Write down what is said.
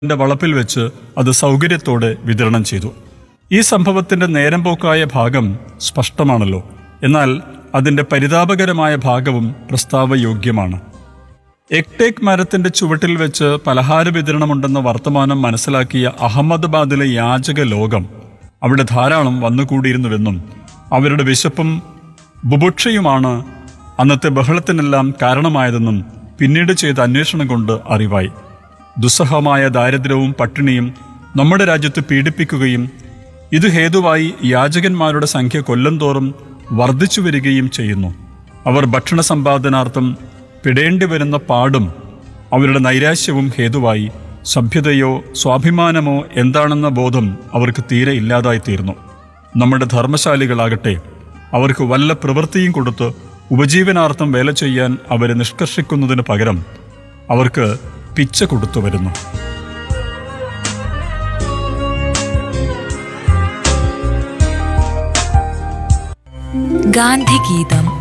ന്റെ വളപ്പിൽ വെച്ച് അത് സൗകര്യത്തോടെ വിതരണം ചെയ്തു ഈ സംഭവത്തിന്റെ നേരം പോക്കായ ഭാഗം സ്പഷ്ടമാണല്ലോ എന്നാൽ അതിന്റെ പരിതാപകരമായ ഭാഗവും പ്രസ്താവയോഗ്യമാണ് എക്ടേക്ക് മരത്തിന്റെ ചുവട്ടിൽ വെച്ച് പലഹാര വിതരണമുണ്ടെന്ന വർത്തമാനം മനസ്സിലാക്കിയ അഹമ്മദാബാദിലെ യാചക ലോകം അവിടെ ധാരാളം വന്നുകൂടിയിരുന്നുവെന്നും അവരുടെ വിശപ്പും ബുഭുക്ഷയുമാണ് അന്നത്തെ ബഹളത്തിനെല്ലാം കാരണമായതെന്നും പിന്നീട് ചെയ്ത അന്വേഷണം കൊണ്ട് അറിവായി ദുസ്സഹമായ ദാരിദ്ര്യവും പട്ടിണിയും നമ്മുടെ രാജ്യത്ത് പീഡിപ്പിക്കുകയും ഇത് ഹേതുവായി യാചകന്മാരുടെ സംഖ്യ കൊല്ലം തോറും വർദ്ധിച്ചു വരികയും ചെയ്യുന്നു അവർ ഭക്ഷണ സമ്പാദനാർത്ഥം പിടേണ്ടി വരുന്ന പാടും അവരുടെ നൈരാശ്യവും ഹേതുവായി സഭ്യതയോ സ്വാഭിമാനമോ എന്താണെന്ന ബോധം അവർക്ക് തീരെ ഇല്ലാതായിത്തീർന്നു നമ്മുടെ ധർമ്മശാലികളാകട്ടെ അവർക്ക് വല്ല പ്രവൃത്തിയും കൊടുത്ത് ഉപജീവനാർത്ഥം വേല ചെയ്യാൻ അവരെ നിഷ്കർഷിക്കുന്നതിന് പകരം അവർക്ക് പിച്ച കൊടുത്തു വരുന്നു ഗാന്ധിഗീതം